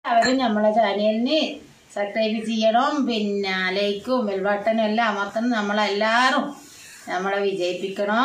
അവരും നമ്മളെ ചാനലിന് സബ്സ്ക്രൈബ് ചെയ്യണം പിന്നെ ലൈക്കും ബെൽബട്ടനും എല്ലാം അമർത്തണം നമ്മളെല്ലാവരും നമ്മളെ വിജയിപ്പിക്കണം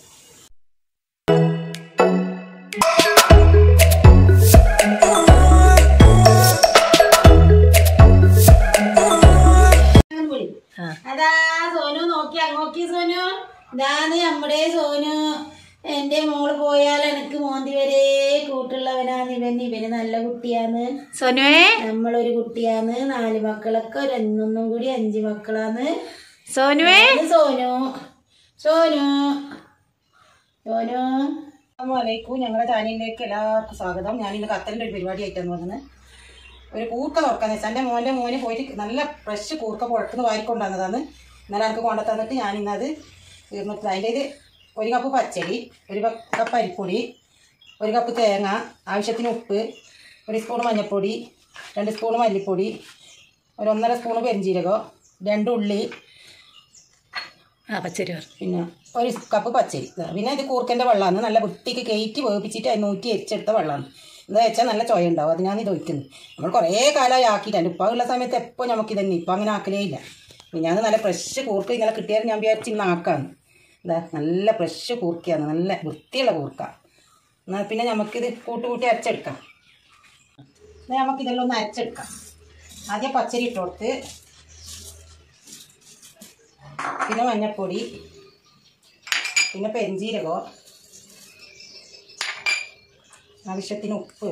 അതാ സോനു നോക്കി അങ്ങോക്കി സോനു ഇതാണ് നമ്മുടെ സോനു എന്റെ മോള് പോയാൽ എനിക്ക് മോന്തി വരെ കൂട്ടുള്ളവനാണ് ഇവൻ ഇവന് നല്ല കുട്ടിയാന്ന് സോനുവേ നമ്മളൊരു കുട്ടിയാന്ന് നാല് മക്കളൊക്കെ ഒരു ഒന്നും കൂടി അഞ്ച് മക്കളാണ് സോനുവേ ഇത് സോനു സോനു സോനു അസ്സലാമലൈക്കും ഞങ്ങളുടെ ചാനലിലേക്ക് എല്ലാവർക്കും സ്വാഗതം ഞാൻ ഇന്ന് കത്തലിൻ്റെ ഒരു പരിപാടി ആയിട്ടാണ് വന്നത് ഒരു കൂർക്ക തുറക്കാന്ന് വെച്ചാൽ എൻ്റെ മോൻ്റെ മോന് പോയിട്ട് നല്ല ഫ്രഷ് കൂർക്ക പുഴത്തുനിന്ന് വാരിക്കൊണ്ടുവന്നതാണ് ഇന്നലെ എനിക്ക് കൊണ്ടു തന്നിട്ട് ഞാൻ ഇന്നത് തീർന്നിട്ട് അതിൻ്റെ ഇത് ഒരു കപ്പ് പച്ചടി ഒരു ക- കപ്പ് അരിപ്പൊടി ഒരു കപ്പ് തേങ്ങ ആവശ്യത്തിന് ഉപ്പ് ഒരു സ്പൂൺ മഞ്ഞൾപ്പൊടി രണ്ട് സ്പൂൺ മല്ലിപ്പൊടി ഒരു ഒന്നര സ്പൂൺ പെരിഞ്ജീരകം രണ്ട് ഉള്ളി ആ പച്ചരി പറഞ്ഞു പിന്നെ ഒരു കപ്പ് പച്ചരി ഇതാ. പിന്നെ ഇത് കൂർക്കൻ്റെ വെള്ളമാണ് നല്ല വൃത്തിക്ക് കയറ്റി വേവിച്ചിട്ട് അത് നൂറ്റി എരിച്ചെടുത്ത വെള്ളമാണ് എന്താ വെച്ചാൽ നല്ല ചോയ ഉണ്ടാവും അതിനാണ് ഇത് ഒഴിക്കുന്നത് നമ്മൾ കുറേ കാലമായി ആക്കിയിട്ടുണ്ട് ഇപ്പോൾ ഉള്ള സമയത്ത് എപ്പോൾ നമുക്ക് ഇതന്നെ ഇപ്പം അങ്ങനെ ആക്കലേ ഇല്ല പിന്നെ അത് നല്ല ഫ്രഷ് കൂർക്ക ഇന്നലെ കിട്ടിയാൽ ഞാൻ വിചാരിച്ച് ഇന്ന് ആക്കാന്ന് ഇതാ നല്ല ഫ്രഷ് കൂർക്കയാണ് നല്ല വൃത്തിയുള്ള കൂർക്ക എന്നാൽ പിന്നെ നമുക്കിത് കൂട്ടി കൂട്ടി അരച്ചെടുക്കാം എന്നാൽ നമുക്കിതെല്ലാം ഒന്ന് അരച്ചെടുക്കാം ആദ്യം പച്ചരി ഇട്ട് കൊടുത്ത് പിന്നെ മഞ്ഞൾപ്പൊടി പിന്നെ പെരിഞ്ജീരകം ആവശ്യത്തിന് ഉപ്പ്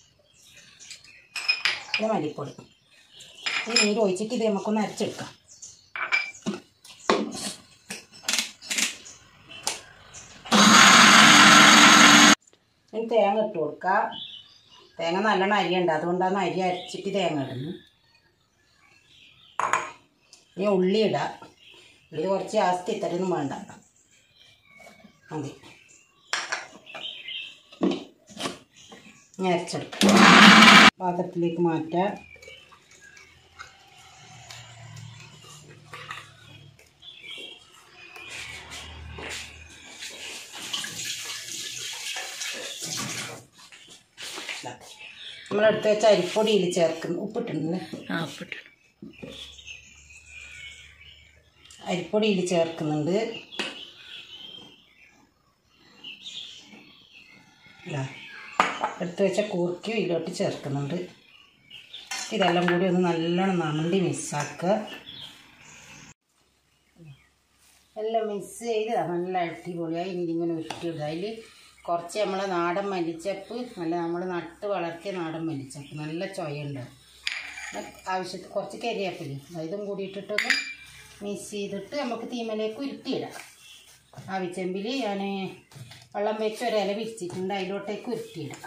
പിന്നെ മല്ലിപ്പൊടി ഈ നീര് ഒഴിച്ചിട്ട് ഇത് നമുക്കൊന്ന് അരച്ചെടുക്കാം ഇനി തേങ്ങ ഇട്ട് കൊടുക്കുക തേങ്ങ നല്ലോണം അരിയുണ്ട് അതുകൊണ്ടാണ് അരി അരച്ചിട്ട് തേങ്ങ ഇടുന്നു ഇനി ഉള്ളി ഇടാം ഉള്ളി കുറച്ച് ജാസ്തി ഇത്രയൊന്നും വേണ്ട മതി ഇനി അരച്ചെടുക്കാം പാത്രത്തിലേക്ക് മാറ്റാം നമ്മളെടുത്ത് വെച്ച അരിപ്പൊടിയിൽ ചേർക്കുന്നു ഉപ്പിട്ടുണ്ടല്ലേ ആ ഉപ്പിട്ടു അരിപ്പൊടിയിൽ ചേർക്കുന്നുണ്ട് ഇതാ. എടുത്ത് വെച്ച കൂർക്കയും ഇതിലോട്ട് ചേർക്കുന്നുണ്ട് ഇതെല്ലാം കൂടി ഒന്ന് നല്ലോണം നമണ്ടി മിക്സാക്കുക എല്ലാം മിക്സ് ചെയ്ത് ദാ നല്ല അടിപൊളിയായി ഇനി ഇതിങ്ങനെ ഉരുട്ടിയിടുക അതിൽ കുറച്ച് നമ്മളെ നാടൻ മല്ലിച്ചപ്പ് നല്ല നമ്മൾ നട്ട് വളർത്തിയ നാടൻ മല്ലിച്ചപ്പ് നല്ല ചൊയുണ്ട് ആവശ്യത്തിന് കുറച്ച് കരിയാപ്പില്ലേ ഇതും കൂടി ഇട്ടിട്ടൊന്ന് മിക്സ് ചെയ്തിട്ട് നമുക്ക് തീമലേക്ക് ഉരുട്ടിയിടാം ആവിച്ചെമ്പിൽ ഞാൻ വെള്ളം വെച്ച് ഒരില വിരിച്ചിട്ടുണ്ട് അതിലോട്ടേക്ക് ഉരുട്ടിയിടാം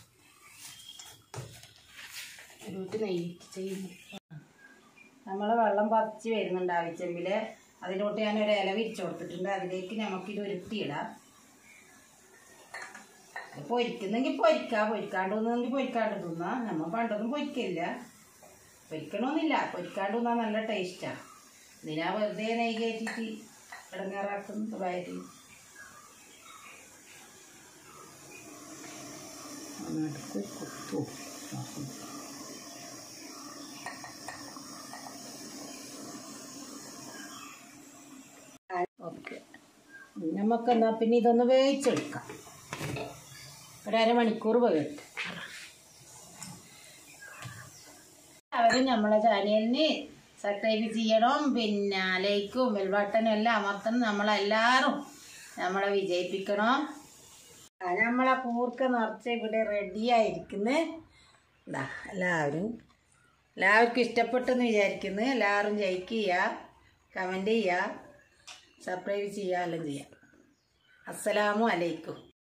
അതിലോട്ട് നെയ്യ് ചെയ്യുന്നു നമ്മൾ വെള്ളം പറിച്ച് വരുന്നുണ്ട് ആവിച്ചെമ്പിൽ അതിലോട്ട് ഞാൻ ഒരു ഇല വിരിച്ചു കൊടുത്തിട്ടുണ്ട് അതിലേക്ക് നമുക്കിത് ഉരുട്ടിയിടാം പൊരിക്കുന്നെങ്കിൽ പൊരിക്കാം പൊരിക്കാണ്ട് തിന്നെങ്കിൽ പൊരിക്കാണ്ട് തിന്നാം നമ്മൾ പണ്ടൊന്നും പൊരിക്കില്ല പൊരിക്കണമെന്നില്ല പൊരിക്കാണ്ട് തിന്നാൻ നല്ല ടേസ്റ്റാണ് ഇതിനാ വെറുതെ നെയ്യ് കയറ്റിട്ട് ഇടങ്ങാറാക്കുന്നത് വയറ്റി നടുക്ക് കുത്തു ഓക്കെ നമുക്ക് എന്നാ പിന്നെ ഇതൊന്ന് വേവിച്ചെടുക്കാം ഒരമണിക്കൂർ വേവിട്ട് അവരും നമ്മളെ ചാനലിന് സബ്സ്ക്രൈബ് ചെയ്യണം പിന്നെ ലൈക്കും ബെൽബട്ടനും എല്ലാം അമർത്തണം നമ്മളെല്ലാവരും നമ്മളെ വിജയിപ്പിക്കണം ആ, നമ്മളെ കൂർക്ക നിറച്ച് ഇവിടെ റെഡി ആയിരിക്കുന്നു ഇതാ എല്ലാവരും എല്ലാവർക്കും ഇഷ്ടപ്പെട്ടെന്ന് വിചാരിക്കുന്നു എല്ലാവരും ലൈക്ക് ചെയ്യുക കമൻറ്റ് ചെയ്യുക സബ്സ്ക്രൈബ് ചെയ്യുക എല്ലാം ചെയ്യുക അസ്സലാമു അലൈക്കും